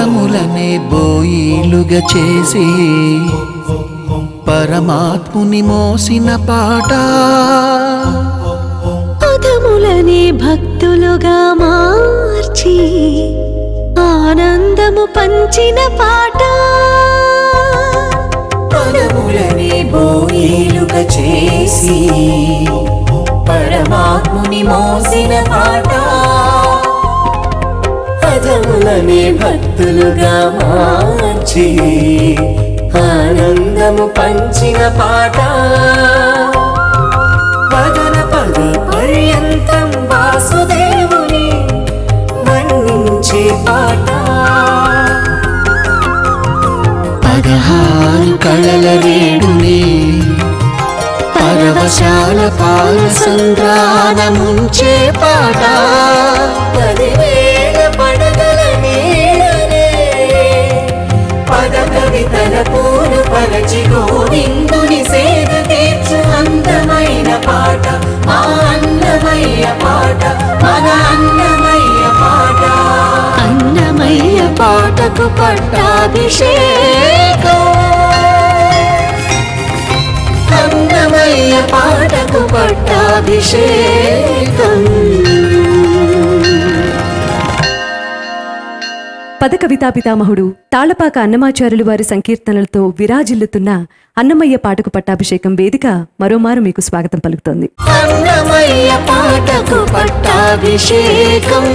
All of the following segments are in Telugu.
పదములనే బోయిలుగా చేసి పరమాత్ముని మోసిన పాట పదములనే భక్తులుగా మార్చి ఆనందము పంచిన పాట పదములని బోయిలుగా చేసి పరమాత్ముని మోసిన పాట పదములని భక్తులుగా మార్చి ఆనందము పంచిన పాట పదన పద పర్యంతం వాసుదేవుని వర్ణించే పాట పదహారు కళల రేడుని పరవశాల పాల సంద్రానముంచే పాట పదివేల పడగల నీడనే పద కవితల పూలు పరచి గోవిందుని సేద తీర్చు అందమైన పాట మా అన్నమయ్య పాట మన అన్నమయ్య పాట అన్నమయ్య పాటకు పట్టాభిషేకం అన్నమయ్య పాటకు పట్టాభిషేకం పద కవితా పితామహుడు తాళపాక అన్నమాచార్యులు వారి సంకీర్తనలతో విరాజిల్లుతున్న అన్నమయ్య పాటకు పట్టాభిషేకం వేదిక మరోమారు మీకు స్వాగతం పలుకుతోంది అన్నమయ్య పాటకు పట్టాభిషేకం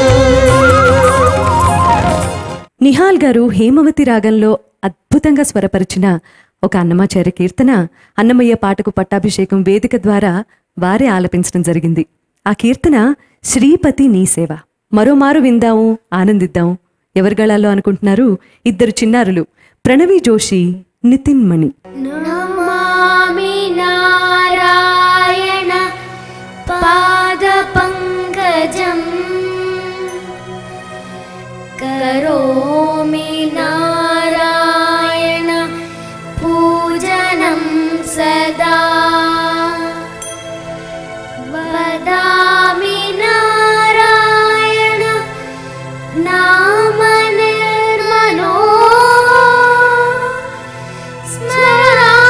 నిహాల్ గారు హేమవతి రాగంలో అద్భుతంగా స్వరపరిచిన ఒక అన్నమాచార్య కీర్తన అన్నమయ్య పాటకు పట్టాభిషేకం వేదిక ద్వారా వారే ఆలపించడం జరిగింది ఆ కీర్తన శ్రీపతి నీ సేవ మరోమారు విందాము ఆనందిద్దాం ఎవరి గళాల్లో అనుకుంటున్నారు ఇద్దరు చిన్నారులు ప్రణవి జోషి నితిన్ మణి నమామి నారాయణ పాదపంకజం కరోమి నారాయణ పూజనం సదా వదామి నారాయణ నామ నిర్మనో స్మరామి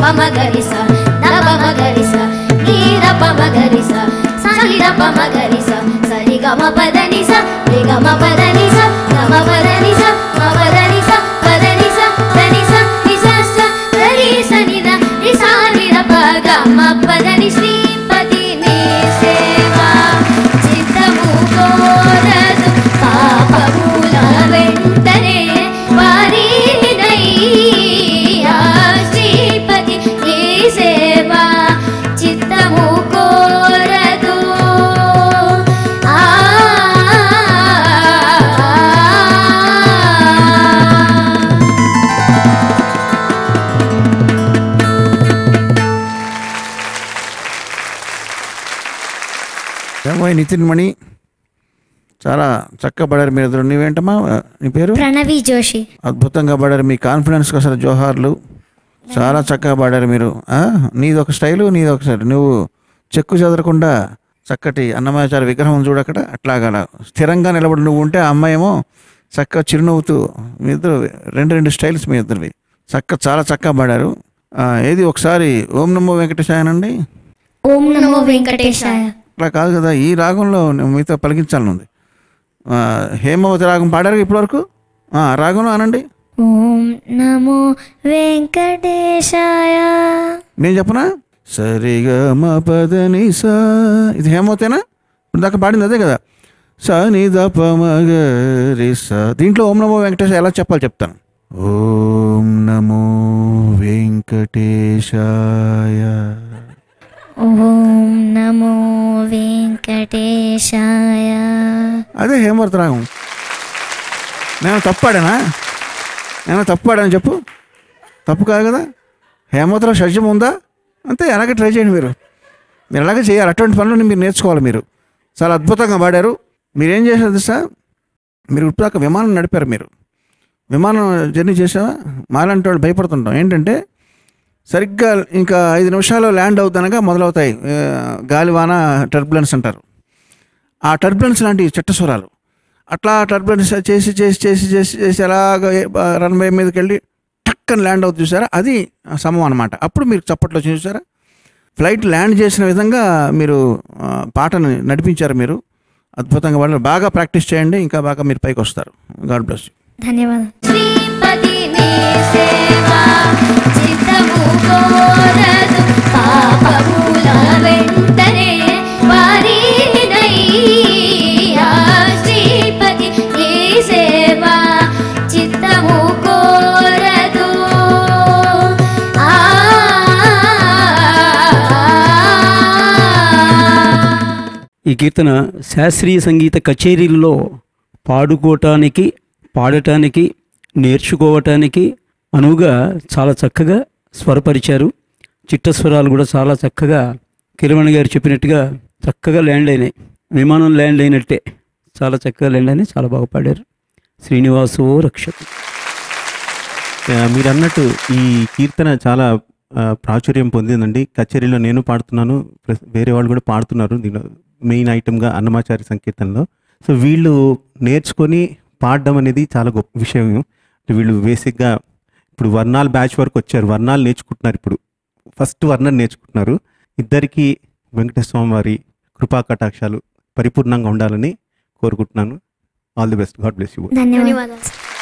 పమ గరిస దబ మగరిస నీర పమ గరిస సరి పమ గరిస సరి గమ పదని స రి గమ పదని స గమ పదని స మవదని స పదని స దని స ని స స రి స ని ద రి స ని ద ప గమ పదని శ్రీపతి నీ సేవా చిత్తము కోరదు పాపముల వెంటనే వారినయ్యా శ్రీపతి నీ సేవా చిత్తము కోరదు ఆ ఏమో నితిన్ మణి చాలా చక్కగా పడారు మీరు ఇద్దరు నీవేంటమ్మా నీ పేరు ప్రణవి జోషి అద్భుతంగా పాడారు మీ కాన్ఫిడెన్స్కి అసలు జోహార్లు చాలా చక్కగా పాడారు మీరు ఆ? నీది ఒక స్టైలు నీది ఒక స్టైల్ నువ్వు చెక్కు చెదరకుండా చక్కటి అన్నమాచార్య విగ్రహం చూడు అక్కడ అట్లాగా స్థిరంగా నిలబడి నువ్వు ఉంటే ఆ అమ్మాయి ఏమో చక్కగా చిరునవ్వుతూ మీ ఇద్దరు రెండు రెండు స్టైల్స్ మీ ఇద్దరివి చక్క చాలా చక్కగా పాడారు ఆ, ఏది ఒకసారి ఓం నమో వెంకటేశాయనండి ఓం నమో వెంకటేశాయ అట్లా కాదు కదా ఈ రాగంలో నేను మీతో పలికించాలని ఉంది ఆ, హేమవతి రాగం పాడారు ఇప్పటివరకు ఆ, రాగంలో అనండి ఓం నమో వెంకటేశాయ నేను చెప్పనా సరిగా మా పదని సా ఇది హేమవతేనా ఇప్పుడు దాకా పాడింది అదే కదా సా ని ద ప మ గ రి సా దీంట్లో ఓం నమో వెంకటేశ ఎలా చెప్పాలి చెప్తాను ఓం నమో వెంకటేశాయ ఓం నమో వెంకటేశాయ అదే హేమవర్త రాగం నేను తప్పాడానా నేను తప్పాడని చెప్పు తప్పు కాదు కదా హేమవతిలో షడ్జం ఉందా అంతే అలాగే ట్రై చేయండి మీరు మీరు అలాగే చేయాలి అటువంటి పనులను మీరు నేర్చుకోవాలి మీరు చాలా అద్భుతంగా పాడారు మీరేం చేశారు సార్ మీరు ఇప్పుడు విమానం నడిపారు మీరు విమానం జర్నీ చేసావా మాలాంటి వాళ్ళు భయపడుతుంటాం ఏంటంటే సరిగ్గా ఇంకా ఐదు నిమిషాలు ల్యాండ్ అవుతానగా మొదలవుతాయి ఆ, గాలివాన టర్బులెన్స్ అంటారు ఆ టర్బులెన్స్ లాంటి చిట్టస్వరాలు అట్లా టర్బులెన్స్ చేసి చేసి చేసి చేసి చేసి అలాగ రన్వే మీదకి వెళ్ళి టక్కని ల్యాండ్ అవుతుంది చూసారా అది సమం అనమాట అప్పుడు మీరు చప్పట్లో చూసారా ఫ్లైట్ ల్యాండ్ చేసిన విధంగా మీరు ఆ, పాటను నడిపించారు మీరు అద్భుతంగా వాళ్ళు బాగా ప్రాక్టీస్ చేయండి ఇంకా బాగా మీరు పైకి వస్తారు గాడ్ బ్లెస్ ధన్యవాదాలు శ్రీపతి నీ సేవా చిత్తము కోరదు పాపముల వెంటనే వారినయ్యా శ్రీపతి నీ సేవా చిత్తము కోరదు ఆ ఈ కీర్తన శాస్త్రీయ సంగీత కచేరీల్లో పాడుకోవటానికి పాడటానికి నేర్చుకోవటానికి అనువుగా చాలా చక్కగా స్వరపరిచారు చిట్టస్వరాలు కూడా చాలా చక్కగా కిరమణి గారు చెప్పినట్టుగా చక్కగా ల్యాండ్ అయినాయి విమానం ల్యాండ్ అయినట్టే చాలా చక్కగా ల్యాండ్ అయినాయి చాలా బాగా పాడారు శ్రీనివాసో రక్షకు ఆ, మీరు అన్నట్టు ఈ కీర్తన చాలా ఆ, ప్రాచుర్యం పొందిందండి కచేరీలో నేను పాడుతున్నాను ప్లస్ వేరే వాళ్ళు కూడా పాడుతున్నారు దీనిలో మెయిన్ ఐటమ్గా అన్నమాచారి సంకీర్తనలో సో వీళ్ళు నేర్చుకొని పాడడం అనేది చాలా గొప్ప విషయం వీళ్ళు బేసిక్గా ఇప్పుడు వర్ణాలు బ్యాచ్ వరకు వచ్చారు వర్ణాలు నేర్చుకుంటున్నారు ఇప్పుడు ఫస్ట్ వర్ణం నేర్చుకుంటున్నారు ఇద్దరికి వెంకటేశ్వర స్వామి వారి కృపా కటాక్షాలు పరిపూర్ణంగా ఉండాలని కోరుకుంటున్నాను all the best god bless you ధన్యవాదాలు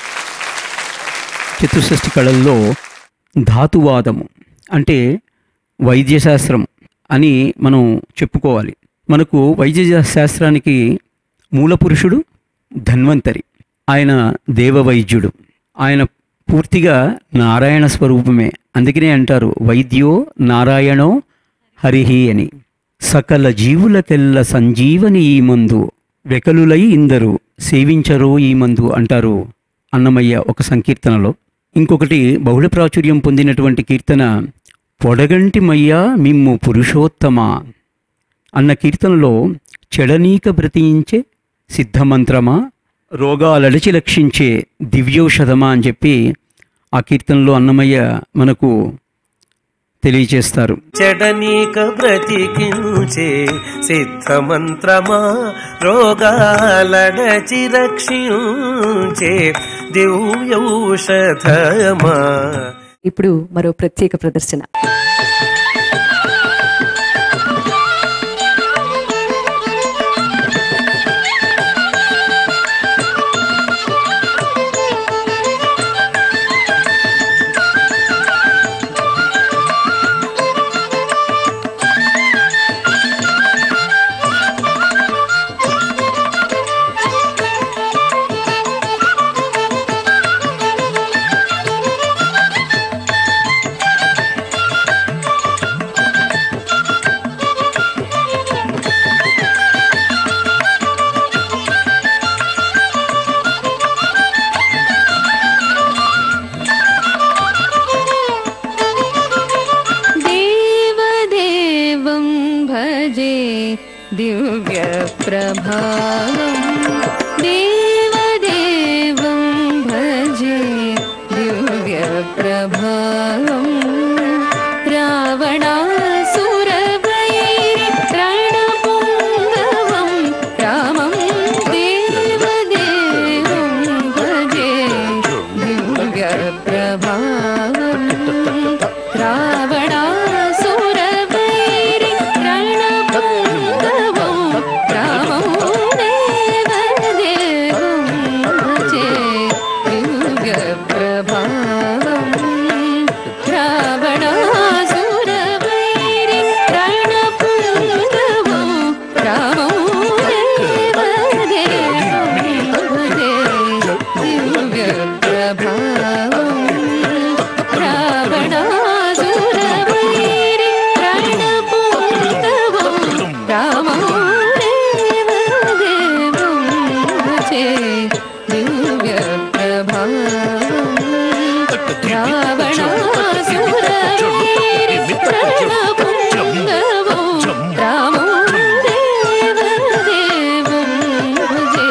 చతుషష్ఠి కళల్లో ధాతువాదము అంటే వైద్యశాస్త్రం అని మనం చెప్పుకోవాలి మనకు వైద్య శాస్త్రానికి మూలపురుషుడు ధన్వంతరి ఆయన దేవవైద్యుడు ఆయన పూర్తిగా నారాయణ స్వరూపమే అందుకనే అంటారు వైద్యో నారాయణో హరిహి అని సకల జీవులకెల్ల సంజీవని ఈ మందు వెకలులై ఇందరు సేవించరు ఈ మందు అంటారు అన్నమయ్య ఒక సంకీర్తనలో ఇంకొకటి బహుళ ప్రాచుర్యం పొందినటువంటి కీర్తన పొడగంటి మయ్య మిమ్ము పురుషోత్తమ అన్న కీర్తనలో చెడనీక బ్రతించే సిద్ధమంత్రమా రోగాలడిచి లక్షించే దివ్యౌషధమా అని చెప్పి ఆ కీర్తనలో అన్నమయ్య మనకు తెలియచేస్తారు చెడనీక బ్రతికించే సిద్ధమంత్రమా రోగాలడచి రక్షించే దివ్యౌషధమా ఇప్పుడు మరో ప్రత్యేక ప్రదర్శన देवदेवं भजे दिव्यप्रभावम् देवदेवं भजे दिव्यप्रभावम् रावणासुरवैरणपुङ्गवं रामं देवदेवं भजे दिव्यप्रभावम् रावणासुरवैरि रणपुङ्गवं रामं देवदेवं भजे दिव्यप्रभावम् रावणासुरवैरि रणपुङ्गवं रामं देवदेवं भजे दिव्यप्रभावम् रावणासुरवैरि रणपुङ्गवं रामं देवदेवं भजे दिव्यप्रभावम् रावणासुरवैरि रणपुङ्गवं रामं देवदेवं भजे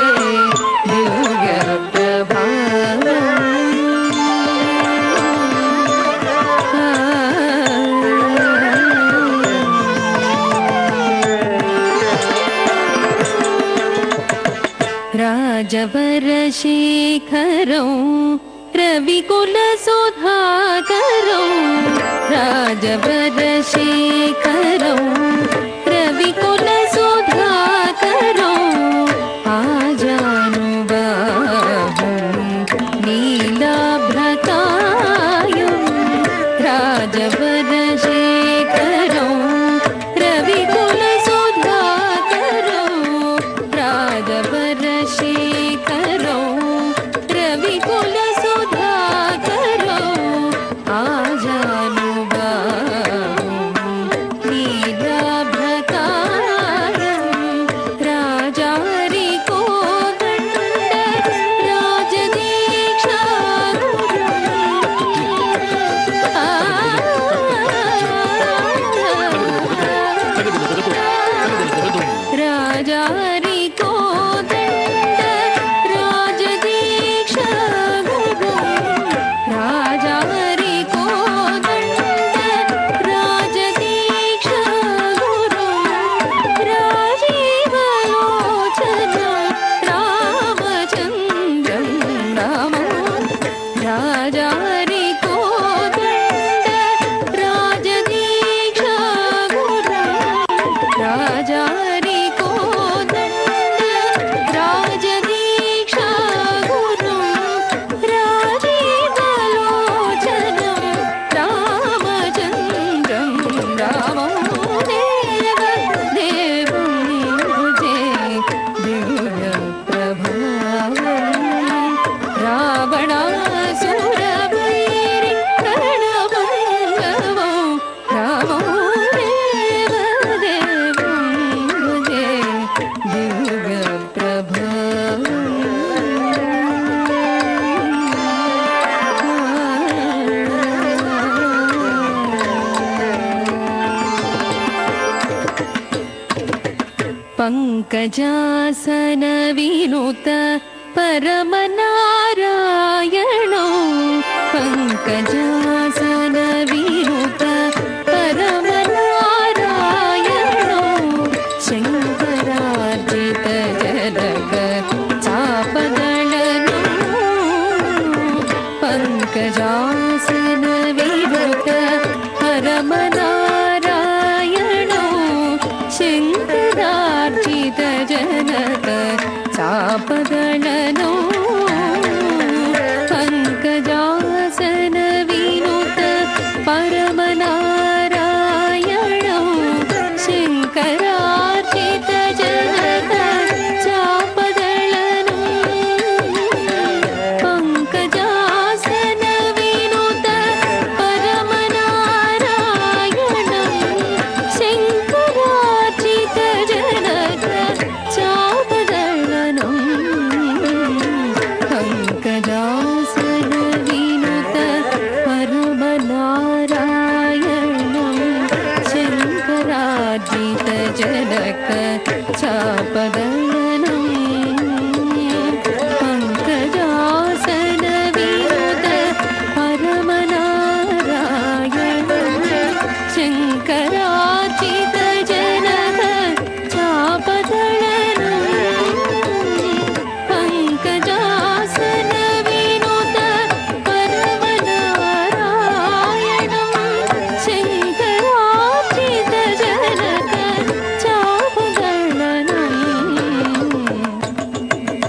राजवरशेखरौ रविकुलसुधाकरौ राजवरशेखरौ रविकुलसुधाकरौ आजानुबाहुं नीलाभ्रतायुं राजवरशेखरौ रविकुलसुधाकरौ राजवरशेखरौ रविकुलसुधाकरौ आजानुबाहुं नीलाभ्रतायं राजारिकोदण्ड राजदीक्षा राजारिकोदण्ड राजदीक्षा राजारिकोदण्ड राजदीक्षा गुरु राजीवलोचनं रामचन्द्रं रामं राजारिकोदण्ड राजदीक्षा गुरु राजारिकोदण्ड राजदीक्षा गुरु राजीवलोचनं रामचन्द्रं रामं देवदेवं भजे दिव्यप्रभावम् रावणासुरवैरि रणभङ्गवौ रामो देवदेवं भजे दिव्यप्रभावम् पङ्कजासनविनुत परमनारायणो पङ्कजासनविनुत परमनारायणो शङ्करार्जितजनक चापगणनो पङ्कजासनवि परमनारायणो शङ्करार्चितजनक चापदलनो पङ्कजासनविनुत परमनारायणो शङ्करार्चितजनक चापदलनो पङ्कजासनविनुत परमनारायणं शङ्करार्चितजनक चापदलनं पङ्कजासनविनुत परमनारायणं शङ्करार्जितजनक चापदलनं पङ्कजासनविनुत परमनारायणं शङ्करार्जितजनक चापदलनं पङ्कजासनविनुत परमनारायणं शङ्करार्जितजनक चापदलनम्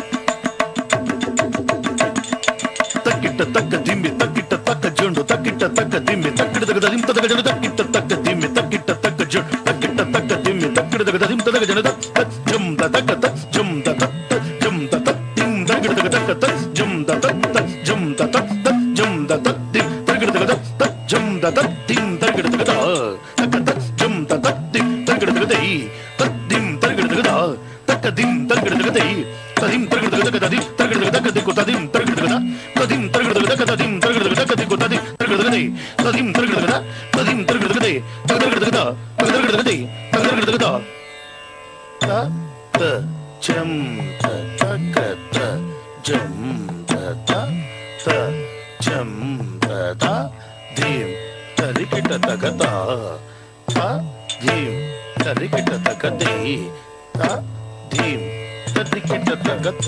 తక్కిట్ట తక్క దిమ్మి తక్కిట్ట తక్క జండు తక్కిట్ట తక్క దిమ్మి తక్కిట తగ్గ దిమ్ తగ్గ జండు తక్కిట్ట తక్క దిమ్మి తక్కిట్ట తక్క జండు తక్కిట్ట తక్క దిమ్మి తక్కిట తగ్గ దిమ్ తగ్గ జండు తక్క జం ద తక్క తక్ జం ద తక్ తక్ జం ద తక్ దిమ్ తక్కిట తగ్గ తక్క తక్ జం ద తక్ తక్ జం ద తక్ తక్ జం ద తక్ దిమ్ తక్కిట తగ్గ తక్ తక్ జం ద తక్ దిమ్ తక్కిట తగ్గ త తక్క తక్ జం ద తక్ దిమ్ తక్కిట తగ్గ దై తక్ దిమ్ తక్కిట తగ్గ త తక్క దిమ్ తక్కిట తగ్గ దై తదిమ్ తక్కిట తగ్గ తక్క దిమ్ తక్కిట తగ్గ తక్క దిక్కు తదిమ్ తక్కిట తగ్గ తదిమ్ తరగడ తగ్గ తదిమ్ తరగడ తగ్గ తక్క దిక్కు తది తరగడ తగ్గ తదిమ్ తరగడ తగ్గ తదిమ్ తరగడ తగ్గ తరగడ తగ్గ తరగడ తగ్గ తరగడ తగ్గ త త జం త తగ్గ త జం త త త జం త త ధీమ్ తరికిట తగ్గ త త ధీమ్ తరికిట తగ్గ దే త ధీమ్ తరికిట తగ్గ త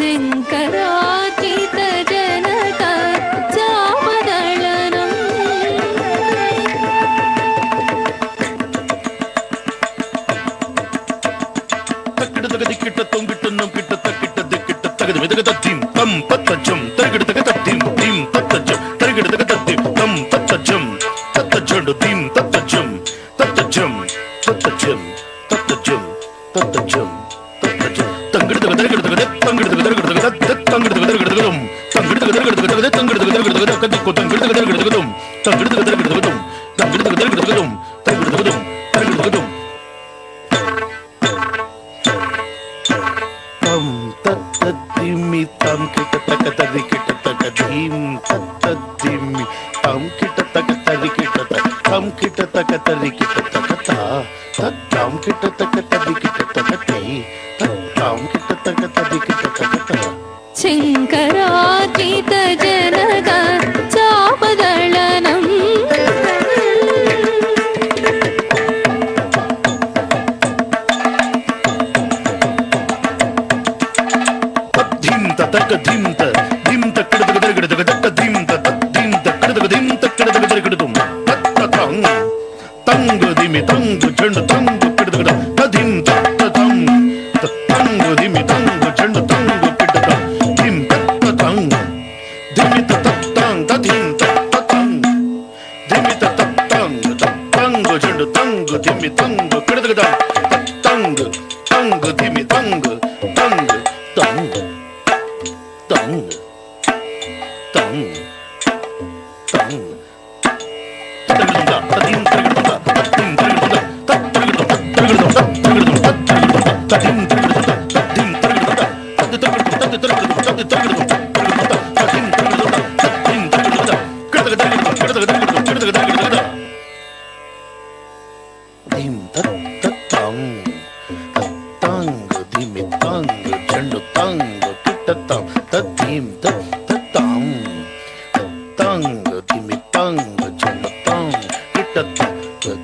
शङ्कराचितजनक चापदलनम् తక్కిట తగ దిక్కిట తొంగిట నొంకిట తక్కిట దిక్కిట తగద మెదగ తద్దిం తం తత్తజం తరిగిడ తగ తద్దిం దిం తత్తజం తరిగిడ తగ తద్దిం తం తత్తజం తత్తజండు దిం తత్తజం తత్తజం తత్తజం తత్తజం తత్తజం తత్తజం తంగిడ తగ తరిగిడ తగ తంగిడ తగ తరిగిడ తగ తంగిడ తగ తరిగిడ తగదం తంగిడ తగ తరిగిడ తగ తంగిడ తగ తరిగిడ తగ కదిక్కు తంగిడ తగ తరిగిడ తగదం తంగిడ తగ తరిగిడ తగదం తంగిడ తగ తరిగిడ తగదం తరిగిడ తగదం తరిగిడ తగదం తం తత్తదిమి తం కిట తక తది కిట తక ధీం తత్తదిమి తం కిట తక తది కిట తక తం కిట తక తది కిట తక తా తత్తం కిట తక తది కిట తక తే తత్తం కిట తక తది కిట తక తా शङ्कराचितजनक चापदलनम् ధిం తక ధిం త ధిం తక్కడ తక తరగడ తక తక్క ధిం త ధిం తక్కడ తక ధిం తక్కడ తక తరగడ తుం తత్త తం తంగు దిమి తంగు చెండు తంగు కిడ తక తధిం తత్త తం తంగు దిమి తంగు చెండు తంగు కిడ త ధిం తత్త తం దిమి తత్తం తధిం తత్త తం దిమి తత్తం తంగు చెండు తంగు దిమి తంగు కిడ తక తంగు తంగు దిమి తంగు తంగు తంగు తంగు తంగు తంగు తంగ దిమి తంగ చెండు తంగ కిట్ట తంగ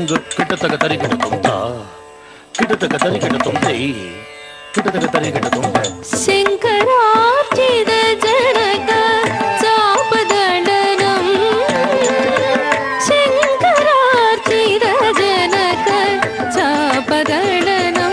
తుంగు కిటతగ తరిగిట తుంత కిటతగ తరిగిట తుంతై కిటతగ తరిగిట తుంత శంకరార్చిత జనక చాపదండనం శంకరార్చిత జనక చాపదండనం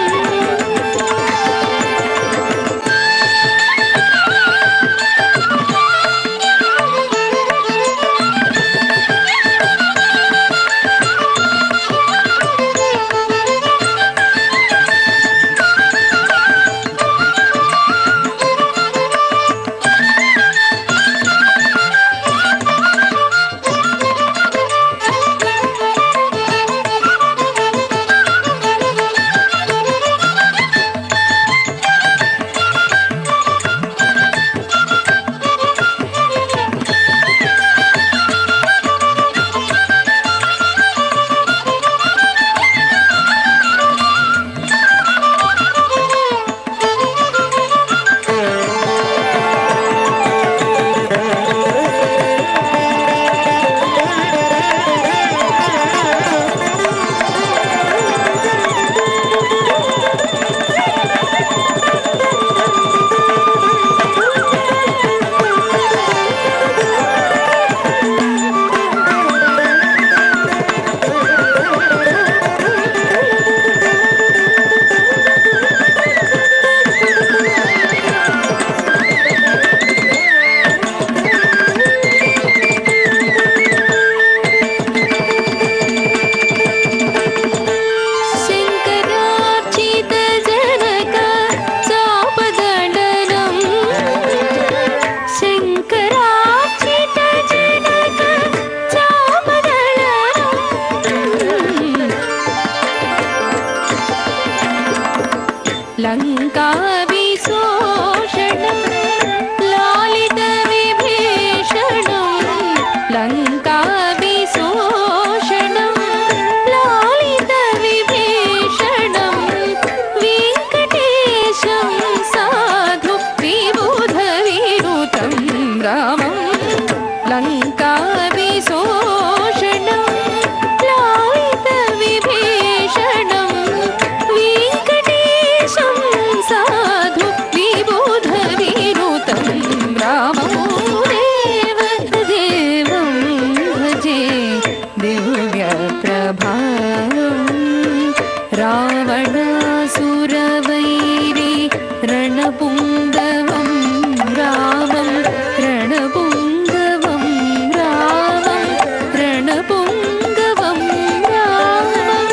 శంకరార్చిత జనక చాపదండనం శంకరార్చిత జనక చాపదండనం లంకా విశోషణం లాలిత విభీషణం లంకా విశోషణం లాలిత విభీషణం వెంకటేశం సాధు విబుధ విరుతం రామం లంకా విశోషణం లాలిత విభీషణం వెంకటేశం సాధు విబుధ విరుతం రామో దేవ దేవం భజే దివ్య ప్రభావం రావణాసురవైరి రణపుంగవం రామం రణపుంగవం రామం రణపుంగవం రామం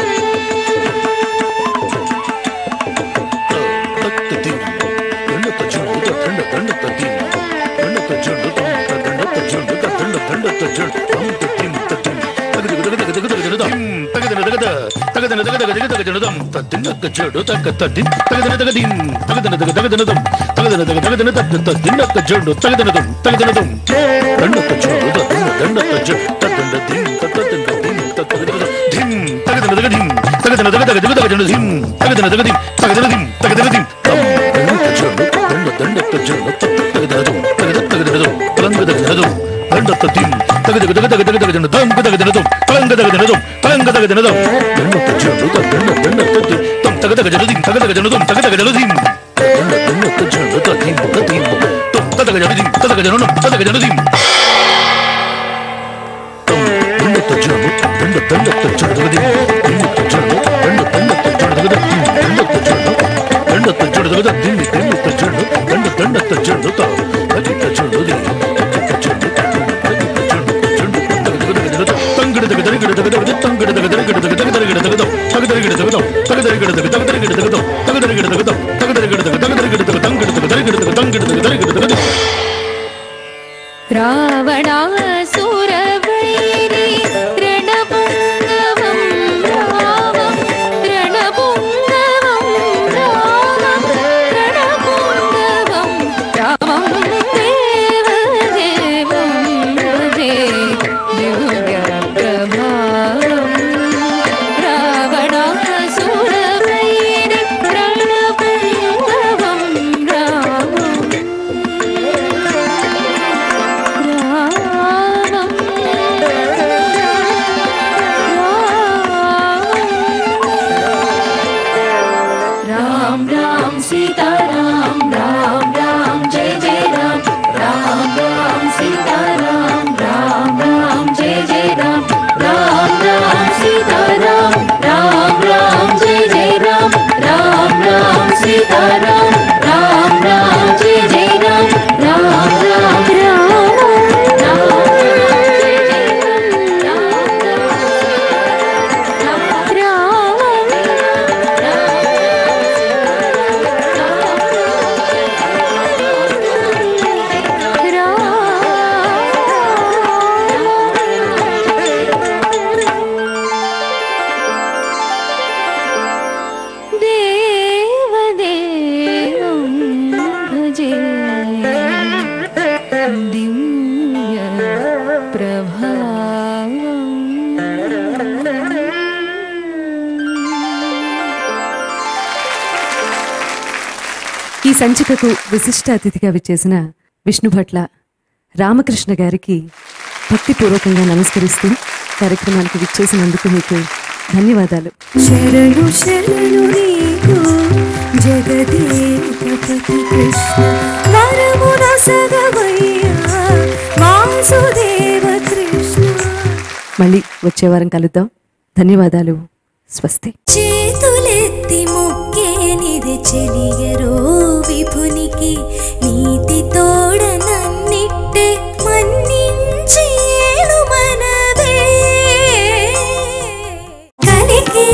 తత్త దిం దండత జుండు దండ దండత దిం దండత జుండు దండ దండత జుండు దండ దండత జుండు దండ దిం తదిం తగదగ తగదగ తగదగ జనదం తగదగ తగద తగదన తగదగ తగదగ జనదం తదిన్నక జుండు తగ తదిం తగదన తగదిం తగదన తగ తగదనదం తగదన తగ తగదన తగ తదిన్నక జుండు తగదనదం తగదనదం దండత జుండు దండ దండత జుండు తదండ దిం తదండ దిం తగదగ దిం తగదన తగదిం తగదన తగదగ తగదగ జనదం దిం తగదన తగదిం తగదన దిం తగదన దిం తమ్ దండత జుండు దండ దండత జుండు తగదనదం తగద తగదనదం తలంగద జనదం దండత దిం తగదగ తగదగ తగదగ జనదం దం తగదగ జనదం తలంగద జనదం తలంగద జనదం దండత జుండు దండ దండత దిం తమ్ తగదగ జనదిం తగదగ జనదం తగదగ జనదిం దండ దండత జుండు తదిం తదిం తమ్ తగదగ జనదిం తగదగ జనదం తగదగ జనదిం దండత జుండు దండ దండత జుండు దండత జుండు దండ దండత జుండు దండత జుండు దండత జుండు దండ దిమ్మి దిమ్మిత జుండు దండ దండత జుండు తా తగిత జుండు ది తగిత జుండు తగిత జుండు జుండు తగదగ జుండు తంగడ దగ దగడ దగ దగ తంగడ దగ దగడ దగ దగ దగ దగ దగ తగదగడ దగ దగ తగదగడ దగ దగ దగ దగ దగ తగదగడ దగ దగ తగదగడ దగ దగ దగ దగ తంగడ దగ దగడ దగ తంగడ దగ దగడ దగ దగ రావణాసురవైరి రణపుంగవం రామం రణపుంగవం రామం రణపుంగవం రామం దేవ దేవం భజే దివ్య ప్రభావం రామ్ రామ్ రామ్ జయ జయ రామ్ రామ్ రామ్ రామ రామ్ రామ్ జయ జయ రామ్ రామ్ రామ్ దేవదేవం భజే దివ్య ఈ సంచికకు విశిష్ట అతిథిగా విచ్చేసిన విష్ణుభట్ల రామకృష్ణ గారికి భక్తిపూర్వకంగా నమస్కరిస్తూ కార్యక్రమానికి విచ్చేసినందుకు మీకు ధన్యవాదాలు శరణు శరణు నీకు జగదేకపతి కృష్ణ వరమున సగవయ్యా వాసుదేవ కృష్ణ మళ్ళీ వచ్చే వారం కలుద్దాం ధన్యవాదాలు స్వస్తి చేతులెత్తి మొక్కేనిది చెలియరో విభునికి నీతి తోడ నన్నిట్టే మన్నించేను మనవే కలికి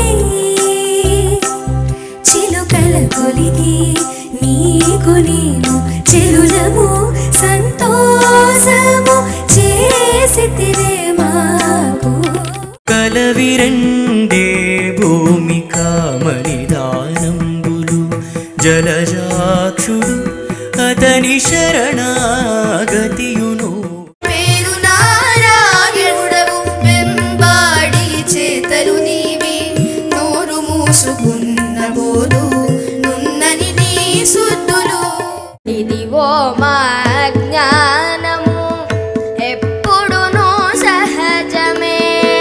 చిలుకల కొలికి నీకు నేను చెలులము సంతోషము చేసి తిరే మాకు కలవిరెండే భూమి కామనిదానంబులు జలజాక్షుడు అతని శరణాగతియును పేరు నారాయణుడవు వెంబాడి చేతలు నీవి నోరు మూసుకున్న బోలు నున్నని నీ సుద్దులు ఇదిగో మా జ్ఞానము ఎప్పుడునూ సహజమే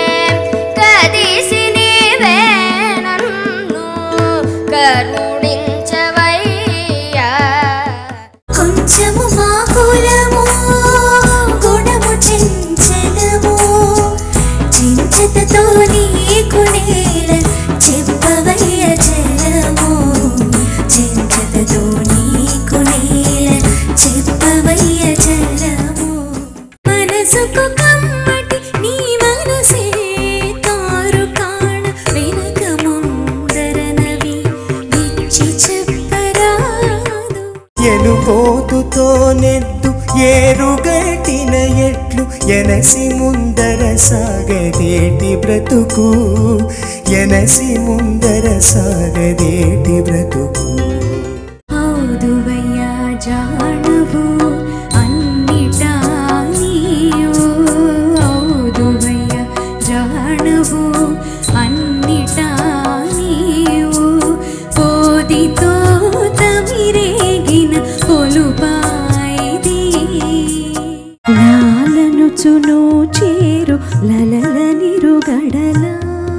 కదిసి నీవే నన్ను కరుణించవయ్యా కొంచెము మా కులము గుణము చెంచలము చించతతో నీకు నేల చెప్పవయ్య జలము చించతతో నీకు నేల చెప్పవయ్య జలము మనసుకు కమ్మటి నీ మనసే తారు కాణ వెనక ముందరనవి విచ్చి చెప్పరాదు ఎనుపోతుతో నెద్దు ఏరుగట్టిన ఎట్లు ఎనసి ముందర సాగదేటి బ్రతుకు ఎనసి ముందర సాగదేటి బ్రతుకు ఔదువయ్యా జానవు అన్నిటా నీవు ఔదువయ్యా జానవు అన్నిటా నీవు పోదితో తమిరేగిన పొలుపాయిది లాలను చును చేరు లలల నిరుగడలా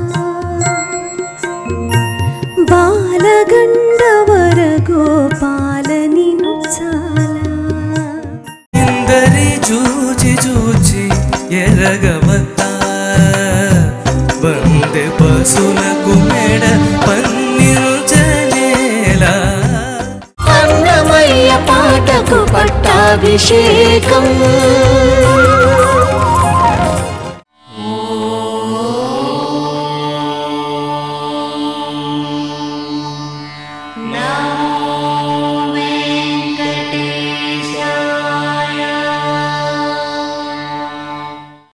బాలగండవర గోపాలని చాలా ఎందరి చూచి చూచి ఎరగవత్తా వందె పశులకు మెడ పన్నించనేలా అన్నమయ్య పాటకు పట్టాభిషేకం